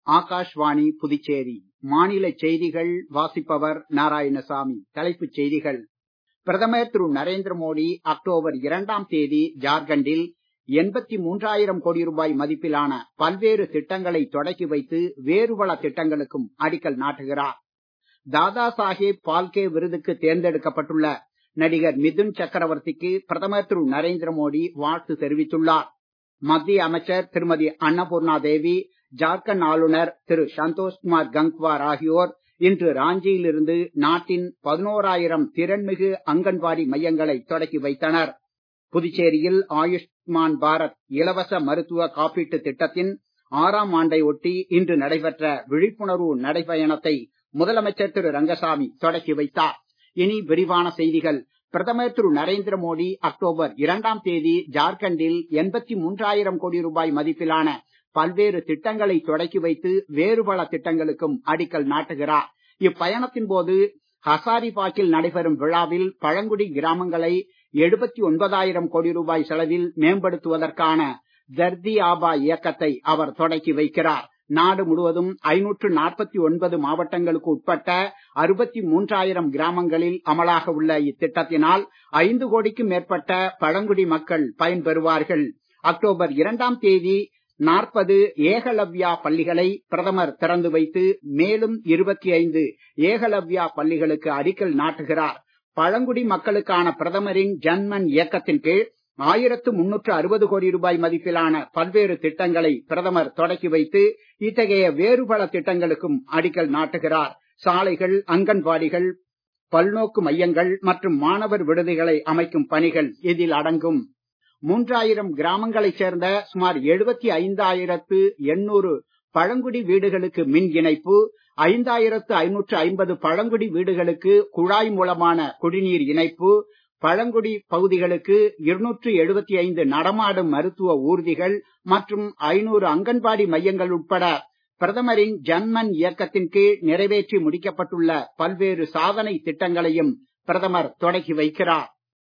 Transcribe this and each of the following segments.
ஆகாஷ்வாணி புதுச்சேரி மாநில செய்திகள் வாசிப்பவர் நாராயணசாமி தலைப்புச் செய்திகள் பிரதமர் திரு நரேந்திர மோடி அக்டோபர் இரண்டாம் தேதி ஜார்க்கண்டில் எண்பத்தி மூன்றாயிரம் கோடி ரூபாய் மதிப்பிலான பல்வேறு திட்டங்களை தொடக்கி வைத்து வேறு பல திட்டங்களுக்கும் அடிக்கல் நாட்டுகிறார் தாதா சாஹேப் பால்கே விருதுக்கு தேர்ந்தெடுக்கப்பட்டுள்ள நடிகர் மிதுன் சக்கரவர்த்திக்கு பிரதமர் திரு நரேந்திர மோடி வாழ்த்து தெரிவித்துள்ளார் மத்திய அமைச்சர் திருமதி அன்னபூர்ணா தேவி ஜார்க்கண்ட் ஆளுநர் திரு சந்தோஷ்குமார் கங்வார் ஆகியோர் இன்று ராஞ்சியில் இருந்து நாட்டின் பதினோராயிரம் திறன்மிகு அங்கன்வாடி மையங்களை தொடக்கி வைத்தனர் புதுச்சேரியில் ஆயுஷ்மான் பாரத் இலவச மருத்துவ காப்பீட்டு திட்டத்தின் ஆறாம் ஆண்டை ஒட்டி இன்று நடைபெற்ற விழிப்புணர்வு நடைபயணத்தை முதலமைச்சர் திரு ரங்கசாமி தொடக்கி வைத்தார் இனி விரிவான செய்திகள் பிரதமர் திரு நரேந்திர மோடி அக்டோபர் இரண்டாம் தேதி ஜார்க்கண்டில் எண்பத்தி மூன்றாயிரம் கோடி ரூபாய் மதிப்பிலான பல்வேறு திட்டங்களை தொடக்கி வைத்து வேறு பல திட்டங்களுக்கும் அடிக்கல் நாட்டுகிறார் இப்பயணத்தின் போது ஹசாரிபாக்கில் நடைபெறும் விழாவில் பழங்குடி கிராமங்களை எழுபத்தி ஒன்பதாயிரம் கோடி ரூபாய் செலவில் மேம்படுத்துவதற்கான தர்தி ஆபா இயக்கத்தை அவர் தொடக்கி வைக்கிறார் நாடு முழுவதும் ஐநூற்று நாற்பத்தி ஒன்பது மாவட்டங்களுக்கு உட்பட்ட அறுபத்தி மூன்றாயிரம் கிராமங்களில் அமலாக உள்ள இத்திட்டத்தினால் ஐந்து கோடிக்கும் மேற்பட்ட பழங்குடி மக்கள் பயன்பெறுவார்கள் அக்டோபர் இரண்டாம் தேதி நாற்பது ஏகலவ்யா பள்ளிகளை பிரதமர் திறந்து வைத்து மேலும் இருபத்தி ஐந்து ஏகலவ்யா பள்ளிகளுக்கு அடிக்கல் நாட்டுகிறார் பழங்குடி மக்களுக்கான பிரதமரின் ஜன்மன் இயக்கத்தின் கீழ் ஆயிரத்து முன்னூற்று அறுபது கோடி ரூபாய் மதிப்பிலான பல்வேறு திட்டங்களை பிரதமர் தொடக்கி வைத்து இத்தகைய வேறு பல திட்டங்களுக்கும் அடிக்கல் நாட்டுகிறார் சாலைகள் அங்கன்வாடிகள் பல்நோக்கு மையங்கள் மற்றும் மாணவர் விடுதிகளை அமைக்கும் பணிகள் இதில் அடங்கும் மூன்றாயிரம் கிராமங்களைச் சேர்ந்த சுமார் எழுபத்தி ஐந்தாயிரத்து எண்ணூறு பழங்குடி வீடுகளுக்கு மின் இணைப்பு ஐந்தாயிரத்து ஐநூற்று ஐம்பது பழங்குடி வீடுகளுக்கு குழாய் மூலமான குடிநீர் இணைப்பு பழங்குடி பகுதிகளுக்கு இருநூற்று எழுபத்தி ஐந்து நடமாடும் மருத்துவ ஊர்திகள் மற்றும் ஐநூறு அங்கன்வாடி மையங்கள் உட்பட பிரதமரின் ஜன்மன் இயக்கத்தின் கீழ் நிறைவேற்றி முடிக்கப்பட்டுள்ள பல்வேறு சாதனை திட்டங்களையும் பிரதமர் தொடக்கி வைக்கிறார்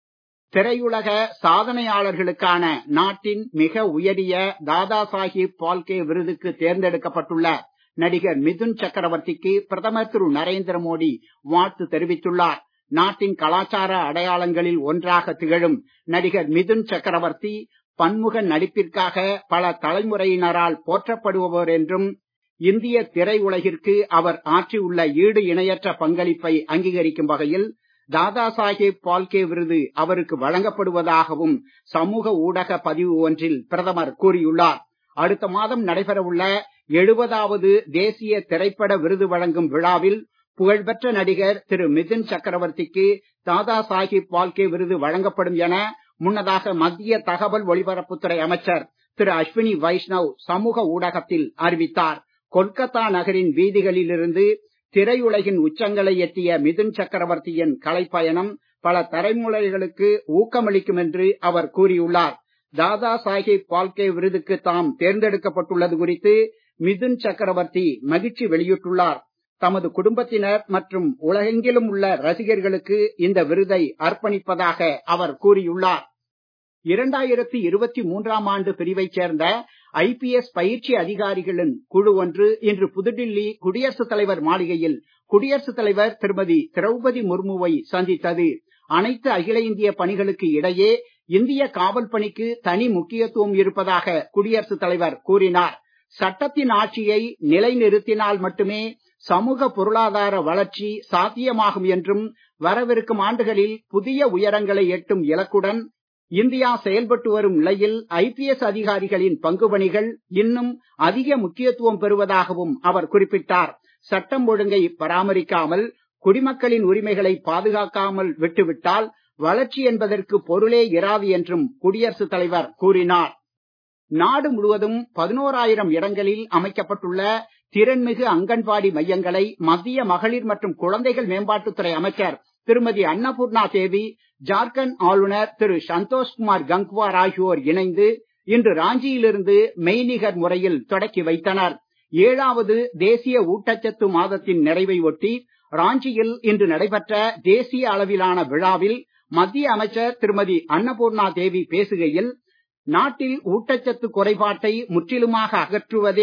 திரையுலக சாதனையாளர்களுக்கான நாட்டின் மிக உயரிய தாதா சாஹிப் பால்கே விருதுக்கு தேர்ந்தெடுக்கப்பட்டுள்ள நடிகர் மிதுன் சக்கரவர்த்திக்கு பிரதமர் திரு நரேந்திர மோடி வாழ்த்து தெரிவித்துள்ளார் நாட்டின் கலாச்சார அடையாளங்களில் ஒன்றாக திகழும் நடிகர் மிதுன் சக்கரவர்த்தி பன்முக நடிப்பிற்காக பல தலைமுறையினரால் போற்றப்படுபவர் என்றும் இந்திய திரையுலகிற்கு அவர் ஆற்றியுள்ள ஈடு இணையற்ற பங்களிப்பை அங்கீகரிக்கும் வகையில் தாதா சாஹேப் பால்கே விருது அவருக்கு வழங்கப்படுவதாகவும் சமூக ஊடக பதிவு ஒன்றில் பிரதமர் கூறியுள்ளார் அடுத்த மாதம் நடைபெறவுள்ள எழுபதாவது தேசிய திரைப்பட விருது வழங்கும் விழாவில் புகழ்பெற்ற நடிகர் திரு மிதுன் சக்கரவர்த்திக்கு தாதா சாஹிப் பால்கே விருது வழங்கப்படும் என முன்னதாக மத்திய தகவல் ஒலிபரப்புத்துறை அமைச்சர் திரு அஸ்வினி வைஷ்ணவ் சமூக ஊடகத்தில் அறிவித்தார் கொல்கத்தா நகரின் வீதிகளிலிருந்து திரையுலகின் உச்சங்களை எட்டிய மிதுன் சக்கரவர்த்தியின் கலைப்பயணம் பல தலைமுறைகளுக்கு ஊக்கமளிக்கும் என்று அவர் கூறியுள்ளார் தாதா சாஹிப் பால்கே விருதுக்கு தாம் தேர்ந்தெடுக்கப்பட்டுள்ளது குறித்து மிதுன் சக்கரவர்த்தி மகிழ்ச்சி வெளியிட்டுள்ளார் தமது குடும்பத்தினர் மற்றும் உலகெங்கிலும் உள்ள ரசிகர்களுக்கு இந்த விருதை அர்ப்பணிப்பதாக அவர் கூறியுள்ளார் இரண்டாயிரத்தி இருபத்தி மூன்றாம் ஆண்டு பிரிவைச் சேர்ந்த ஐபிஎஸ் பயிற்சி அதிகாரிகளின் குழு ஒன்று இன்று புதுடில்லி குடியரசுத் தலைவர் மாளிகையில் குடியரசுத் தலைவர் திருமதி திரௌபதி முர்முவை சந்தித்தது அனைத்து அகில இந்திய பணிகளுக்கு இடையே இந்திய காவல் பணிக்கு தனி முக்கியத்துவம் இருப்பதாக குடியரசுத் தலைவர் கூறினார் சட்டத்தின் ஆட்சியை நிலைநிறுத்தினால் மட்டுமே சமூக பொருளாதார வளர்ச்சி சாத்தியமாகும் என்றும் வரவிருக்கும் ஆண்டுகளில் புதிய உயரங்களை எட்டும் இலக்குடன் இந்தியா செயல்பட்டு வரும் நிலையில் ஐபிஎஸ் அதிகாரிகளின் பங்குபணிகள் இன்னும் அதிக முக்கியத்துவம் பெறுவதாகவும் அவர் குறிப்பிட்டார் சட்டம் ஒழுங்கை பராமரிக்காமல் குடிமக்களின் உரிமைகளை பாதுகாக்காமல் விட்டுவிட்டால் வளர்ச்சி என்பதற்கு பொருளே இராது என்றும் குடியரசுத் தலைவர் கூறினார் நாடு முழுவதும் பதினோராயிரம் இடங்களில் அமைக்கப்பட்டுள்ள திறன்மிகு அங்கன்வாடி மையங்களை மத்திய மகளிர் மற்றும் குழந்தைகள் மேம்பாட்டுத்துறை அமைச்சர் திருமதி அன்னபூர்ணா தேவி ஜார்க்கண்ட் ஆளுநர் திரு சந்தோஷ்குமார் கங்வார் ஆகியோர் இணைந்து இன்று ராஞ்சியிலிருந்து மெய்நிகர் முறையில் தொடக்கி வைத்தனர் ஏழாவது தேசிய ஊட்டச்சத்து மாதத்தின் நிறைவை ஒட்டி ராஞ்சியில் இன்று நடைபெற்ற தேசிய அளவிலான விழாவில் மத்திய அமைச்சர் திருமதி அன்னபூர்ணா தேவி பேசுகையில் நாட்டில் ஊட்டச்சத்து குறைபாட்டை முற்றிலுமாக அகற்றுவதே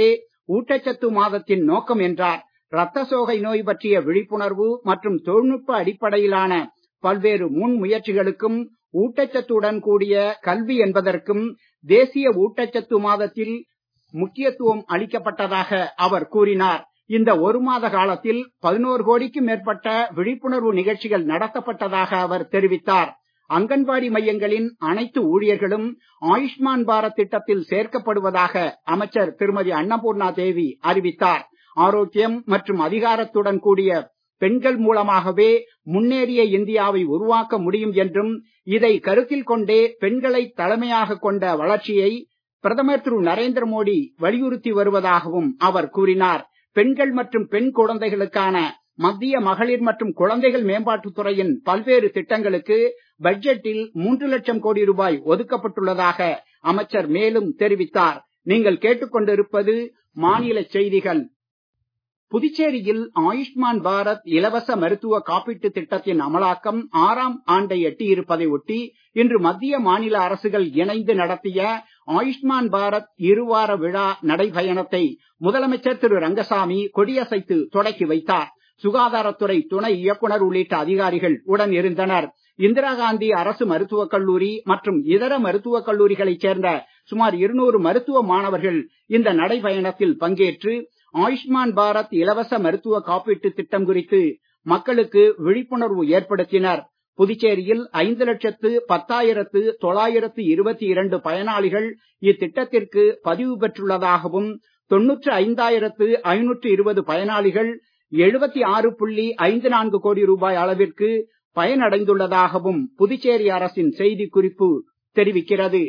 ஊட்டச்சத்து மாதத்தின் நோக்கம் என்றார் இரத்த சோகை நோய் பற்றிய விழிப்புணர்வு மற்றும் தொழில்நுட்ப அடிப்படையிலான பல்வேறு முன் முயற்சிகளுக்கும் ஊட்டச்சத்துடன் கூடிய கல்வி என்பதற்கும் தேசிய ஊட்டச்சத்து மாதத்தில் முக்கியத்துவம் அளிக்கப்பட்டதாக அவர் கூறினார் இந்த ஒரு மாத காலத்தில் பதினோரு கோடிக்கும் மேற்பட்ட விழிப்புணர்வு நிகழ்ச்சிகள் நடத்தப்பட்டதாக அவர் தெரிவித்தார் அங்கன்வாடி மையங்களின் அனைத்து ஊழியர்களும் ஆயுஷ்மான் பாரத் திட்டத்தில் சேர்க்கப்படுவதாக அமைச்சர் திருமதி அன்னபூர்ணா தேவி அறிவித்தார் ஆரோக்கியம் மற்றும் அதிகாரத்துடன் கூடிய பெண்கள் மூலமாகவே முன்னேறிய இந்தியாவை உருவாக்க முடியும் என்றும் இதை கருத்தில் கொண்டே பெண்களை தலைமையாக கொண்ட வளர்ச்சியை பிரதமர் திரு நரேந்திர மோடி வலியுறுத்தி வருவதாகவும் அவர் கூறினார் பெண்கள் மற்றும் பெண் குழந்தைகளுக்கான மத்திய மகளிர் மற்றும் குழந்தைகள் மேம்பாட்டுத் துறையின் பல்வேறு திட்டங்களுக்கு பட்ஜெட்டில் மூன்று லட்சம் கோடி ரூபாய் ஒதுக்கப்பட்டுள்ளதாக அமைச்சர் மேலும் தெரிவித்தார் நீங்கள் கேட்டுக்கொண்டிருப்பது மாநில செய்திகள் புதுச்சேரியில் ஆயுஷ்மான் பாரத் இலவச மருத்துவ காப்பீட்டு திட்டத்தின் அமலாக்கம் ஆறாம் ஆண்டை எட்டியிருப்பதை ஒட்டி இன்று மத்திய மாநில அரசுகள் இணைந்து நடத்திய ஆயுஷ்மான் பாரத் இருவார விழா நடைபயணத்தை முதலமைச்சர் திரு ரங்கசாமி கொடியசைத்து தொடக்கி வைத்தார் சுகாதாரத்துறை துணை இயக்குனர் உள்ளிட்ட அதிகாரிகள் உடன் இருந்தனர் இந்திரா காந்தி அரசு மருத்துவக் கல்லூரி மற்றும் இதர மருத்துவக் கல்லூரிகளைச் சேர்ந்த சுமார் இருநூறு மருத்துவ மாணவர்கள் இந்த நடைபயணத்தில் பங்கேற்று ஆயுஷ்மான் பாரத் இலவச மருத்துவ காப்பீட்டு திட்டம் குறித்து மக்களுக்கு விழிப்புணர்வு ஏற்படுத்தினர் புதுச்சேரியில் ஐந்து லட்சத்து பத்தாயிரத்து தொள்ளாயிரத்து இருபத்தி இரண்டு பயனாளிகள் இத்திட்டத்திற்கு பதிவு பெற்றுள்ளதாகவும் தொன்னூற்று ஐந்தாயிரத்து ஐநூற்று இருபது பயனாளிகள் எழுபத்தி ஆறு புள்ளி ஐந்து நான்கு கோடி ரூபாய் அளவிற்கு பயனடைந்துள்ளதாகவும் புதுச்சேரி அரசின் செய்திக்குறிப்பு தெரிவிக்கிறது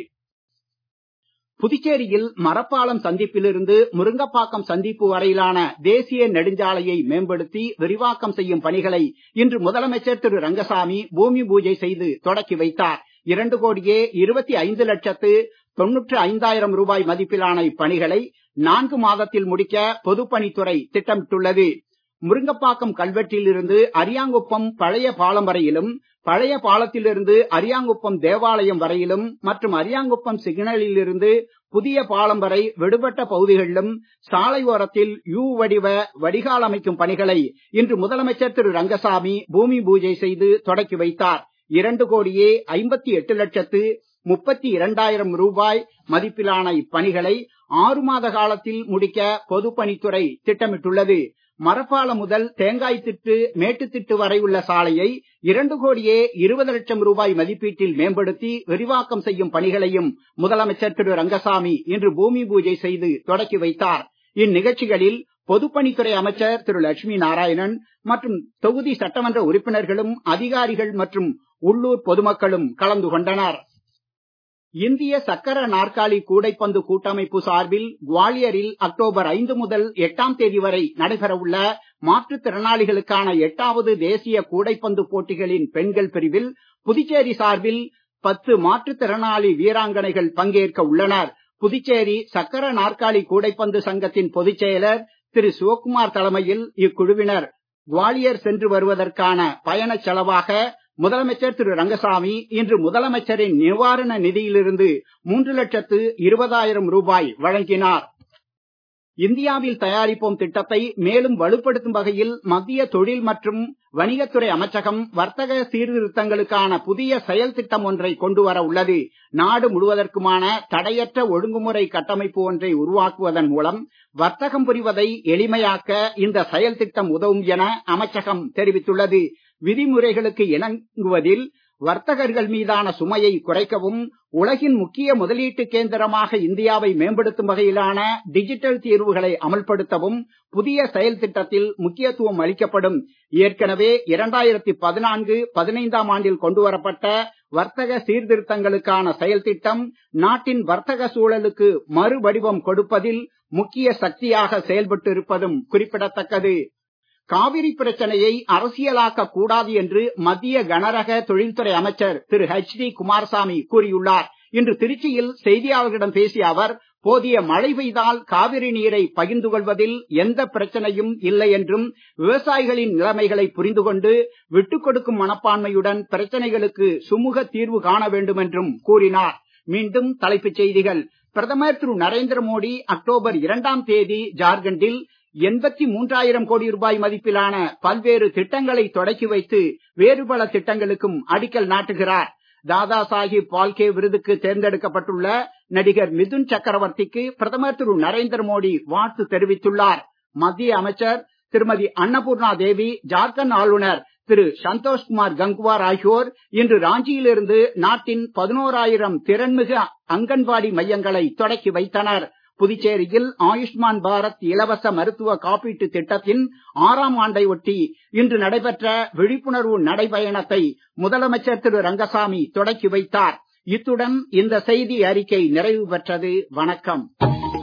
புதுச்சேரியில் மரப்பாலம் சந்திப்பிலிருந்து முருங்கப்பாக்கம் சந்திப்பு வரையிலான தேசிய நெடுஞ்சாலையை மேம்படுத்தி விரிவாக்கம் செய்யும் பணிகளை இன்று முதலமைச்சர் திரு ரங்கசாமி பூமி பூஜை செய்து தொடக்கி வைத்தார் இரண்டு கோடியே இருபத்தி ஐந்து லட்சத்து தொன்னூற்று ஐந்தாயிரம் ரூபாய் மதிப்பிலான இப்பணிகளை நான்கு மாதத்தில் முடிக்க பொதுப்பணித்துறை திட்டமிட்டுள்ளது முருங்கப்பாக்கம் கல்வெட்டில் இருந்து அரியாங்குப்பம் பழைய பாலம் வரையிலும் பழைய பாலத்திலிருந்து அரியாங்குப்பம் தேவாலயம் வரையிலும் மற்றும் அரியாங்குப்பம் சிக்னலில் இருந்து புதிய பாலம் வரை விடுபட்ட பகுதிகளிலும் சாலை ஓரத்தில் யூ வடிவ வடிகால் அமைக்கும் பணிகளை இன்று முதலமைச்சர் திரு ரங்கசாமி பூமி பூஜை செய்து தொடக்கி வைத்தார் இரண்டு கோடியே ஐம்பத்தி எட்டு லட்சத்து முப்பத்தி இரண்டாயிரம் ரூபாய் மதிப்பிலான இப்பணிகளை ஆறு மாத காலத்தில் முடிக்க பொதுப்பணித்துறை திட்டமிட்டுள்ளது மரப்பாலம் முதல் தேங்காய் திட்டு மேட்டுத்திட்டு வரை உள்ள சாலையை இரண்டு கோடியே இருபது லட்சம் ரூபாய் மதிப்பீட்டில் மேம்படுத்தி விரிவாக்கம் செய்யும் பணிகளையும் முதலமைச்சர் திரு ரங்கசாமி இன்று பூமி பூஜை செய்து தொடக்கி வைத்தார் இந்நிகழ்ச்சிகளில் பொதுப்பணித்துறை அமைச்சர் திரு லட்சுமி நாராயணன் மற்றும் தொகுதி சட்டமன்ற உறுப்பினர்களும் அதிகாரிகள் மற்றும் உள்ளூர் பொதுமக்களும் கலந்து கொண்டனர் இந்திய சக்கர நாற்காலி கூடைப்பந்து கூட்டமைப்பு சார்பில் குவாலியரில் அக்டோபர் ஐந்து முதல் எட்டாம் தேதி வரை நடைபெறவுள்ள மாற்றுத் திறனாளிகளுக்கான எட்டாவது தேசிய கூடைப்பந்து போட்டிகளின் பெண்கள் பிரிவில் புதுச்சேரி சார்பில் பத்து மாற்றுத் திறனாளி வீராங்கனைகள் பங்கேற்க உள்ளனர் புதுச்சேரி சக்கர நாற்காலி கூடைப்பந்து சங்கத்தின் பொதுச் செயலர் திரு சிவக்குமார் தலைமையில் இக்குழுவினர் குவாலியர் சென்று வருவதற்கான பயணச் செலவாக முதலமைச்சர் திரு ரங்கசாமி இன்று முதலமைச்சரின் நிவாரண நிதியிலிருந்து மூன்று லட்சத்து இருபதாயிரம் ரூபாய் வழங்கினார் இந்தியாவில் தயாரிப்போம் திட்டத்தை மேலும் வலுப்படுத்தும் வகையில் மத்திய தொழில் மற்றும் வணிகத்துறை அமைச்சகம் வர்த்தக சீர்திருத்தங்களுக்கான புதிய செயல் திட்டம் ஒன்றை கொண்டு வர உள்ளது நாடு முழுவதற்குமான தடையற்ற ஒழுங்குமுறை கட்டமைப்பு ஒன்றை உருவாக்குவதன் மூலம் வர்த்தகம் புரிவதை எளிமையாக்க இந்த செயல் திட்டம் உதவும் என அமைச்சகம் தெரிவித்துள்ளது விதிமுறைகளுக்கு இணங்குவதில் வர்த்தகர்கள் மீதான சுமையை குறைக்கவும் உலகின் முக்கிய முதலீட்டு கேந்திரமாக இந்தியாவை மேம்படுத்தும் வகையிலான டிஜிட்டல் தீர்வுகளை அமல்படுத்தவும் புதிய செயல் திட்டத்தில் முக்கியத்துவம் அளிக்கப்படும் ஏற்கனவே இரண்டாயிரத்தி பதினான்கு பதினைந்தாம் ஆண்டில் கொண்டு வரப்பட்ட வர்த்தக சீர்திருத்தங்களுக்கான செயல் திட்டம் நாட்டின் வர்த்தக சூழலுக்கு மறுவடிவம் கொடுப்பதில் முக்கிய சக்தியாக செயல்பட்டு இருப்பதும் குறிப்பிடத்தக்கது காவிரி பிரச்சனையை அரசியலாக்க கூடாது என்று மத்திய கனரக தொழில்துறை அமைச்சர் திரு ஹெச் டி குமாரசாமி கூறியுள்ளார் இன்று திருச்சியில் செய்தியாளர்களிடம் பேசிய அவர் போதிய மழை பெய்தால் காவிரி நீரை பகிர்ந்து கொள்வதில் எந்த பிரச்சனையும் இல்லை என்றும் விவசாயிகளின் நிலைமைகளை புரிந்து கொண்டு விட்டுக் கொடுக்கும் மனப்பான்மையுடன் பிரச்சனைகளுக்கு சுமூக தீர்வு காண வேண்டும் என்றும் கூறினார் மீண்டும் தலைப்புச் செய்திகள் பிரதமர் திரு நரேந்திர மோடி அக்டோபர் இரண்டாம் தேதி ஜார்க்கண்டில் எண்பத்தி மூன்றாயிரம் கோடி ரூபாய் மதிப்பிலான பல்வேறு திட்டங்களை தொடக்கி வைத்து வேறு பல திட்டங்களுக்கும் அடிக்கல் நாட்டுகிறார் தாதா சாஹிப் பால்கே விருதுக்கு தேர்ந்தெடுக்கப்பட்டுள்ள நடிகர் மிதுன் சக்கரவர்த்திக்கு பிரதமர் திரு நரேந்திர மோடி வாழ்த்து தெரிவித்துள்ளார் மத்திய அமைச்சர் திருமதி அன்னபூர்ணா தேவி ஜார்க்கண்ட் ஆளுநர் திரு சந்தோஷ்குமார் கங்குவார் ஆகியோர் இன்று ராஞ்சியிலிருந்து நாட்டின் பதினோராயிரம் திறன்மிகு அங்கன்வாடி மையங்களை தொடக்கி வைத்தனர் புதுச்சேரியில் ஆயுஷ்மான் பாரத் இலவச மருத்துவ காப்பீட்டு திட்டத்தின் ஆறாம் ஆண்டை ஒட்டி இன்று நடைபெற்ற விழிப்புணர்வு நடைபயணத்தை முதலமைச்சர் திரு ரங்கசாமி தொடக்கி வைத்தார் இத்துடன் இந்த செய்தி அறிக்கை நிறைவு பெற்றது வணக்கம்